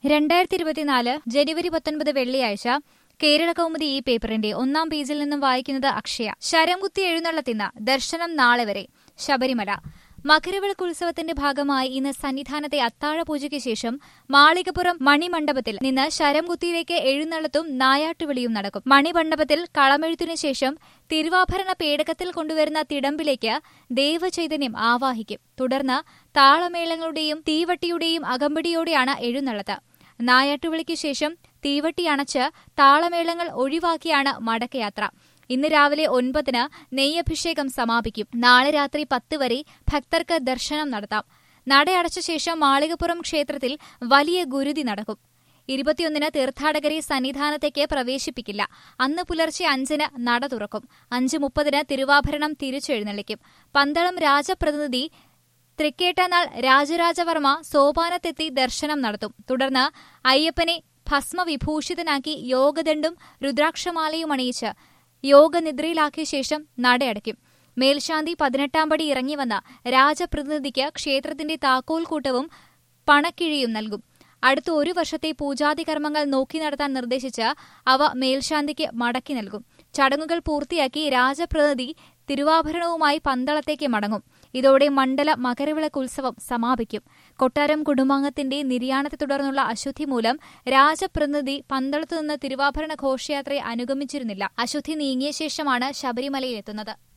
രണ്ടായിരത്തി ഇരുപത്തിനാല് ജനുവരി പത്തൊൻപത് വെള്ളിയാഴ്ച കേരള കൗമുദി ഈ പേപ്പറിന്റെ ഒന്നാം പേജിൽ നിന്നും വായിക്കുന്നത് അക്ഷയ ശരംകുത്തി എഴുന്നള്ളത്തിന്ന് ദർശനം നാളെ വരെ ശബരിമല മകരവിളക്ക് ഉത്സവത്തിന്റെ ഭാഗമായി ഇന്ന് സന്നിധാനത്തെ അത്താഴ പൂജയ്ക്ക് ശേഷം മാളികപ്പുറം മണിമണ്ഡപത്തിൽ നിന്ന് ശരംകുത്തിയിലേക്ക് എഴുന്നള്ളത്തും നായാട്ടുവിളിയും നടക്കും മണിമണ്ഡപത്തിൽ കളമെഴുത്തിനു ശേഷം തിരുവാഭരണ പേടകത്തിൽ കൊണ്ടുവരുന്ന തിടമ്പിലേക്ക് ദേവചൈതന്യം ആവാഹിക്കും തുടർന്ന് താളമേളങ്ങളുടെയും തീവട്ടിയുടെയും അകമ്പടിയോടെയാണ് എഴുന്നള്ളത്ത് നായാട്ടുവിളിക്ക് ശേഷം തീവട്ടി അണച്ച് താളമേളങ്ങൾ ഒഴിവാക്കിയാണ് മടക്കയാത്ര ഇന്ന് രാവിലെ ഒൻപതിന് നെയ്യഭിഷേകം സമാപിക്കും നാളെ രാത്രി പത്ത് വരെ ഭക്തർക്ക് ദർശനം നടത്താം നടയടച്ച ശേഷം മാളികപ്പുറം ക്ഷേത്രത്തിൽ വലിയ ഗുരുതി നടക്കും ഇരുപത്തിയൊന്നിന് തീർത്ഥാടകരെ സന്നിധാനത്തേക്ക് പ്രവേശിപ്പിക്കില്ല അന്ന് പുലർച്ചെ അഞ്ചിന് നട തുറക്കും അഞ്ച് മുപ്പതിന് തിരുവാഭരണം തിരിച്ചെഴുന്നള്ളിക്കും പന്തളം രാജപ്രതിനിധി തൃക്കേട്ടനാൾ രാജരാജവർമ്മ സോപാനത്തെത്തി ദർശനം നടത്തും തുടർന്ന് അയ്യപ്പനെ ഭസ്മവിഭൂഷിതനാക്കി യോഗദണ്ഡും രുദ്രാക്ഷമാലയും അണിയിച്ച് യോഗനിദ്രയിലാക്കിയ ശേഷം നടയടയ്ക്കും മേൽശാന്തി പതിനെട്ടാം പടി ഇറങ്ങി വന്ന രാജപ്രതിനിധിക്ക് ക്ഷേത്രത്തിന്റെ താക്കോൽ കൂട്ടവും പണക്കിഴിയും നൽകും അടുത്ത ഒരു വർഷത്തെ പൂജാതി കർമ്മങ്ങൾ നോക്കി നടത്താൻ നിർദ്ദേശിച്ച് അവ മേൽശാന്തിക്ക് മടക്കി നൽകും ചടങ്ങുകൾ പൂർത്തിയാക്കി രാജപ്രതിനിധി തിരുവാഭരണവുമായി പന്തളത്തേക്ക് മടങ്ങും ഇതോടെ മണ്ഡല മകരവിളക്ക് ഉത്സവം സമാപിക്കും കൊട്ടാരം കുടുംബാംഗത്തിന്റെ നിര്യാണത്തെ തുടർന്നുള്ള അശുദ്ധി മൂലം രാജപ്രതിനിധി പന്തളത്തുനിന്ന് തിരുവാഭരണ ഘോഷയാത്രയെ അനുഗമിച്ചിരുന്നില്ല അശുദ്ധി നീങ്ങിയ ശേഷമാണ് ശബരിമലയിലെത്തുന്നത്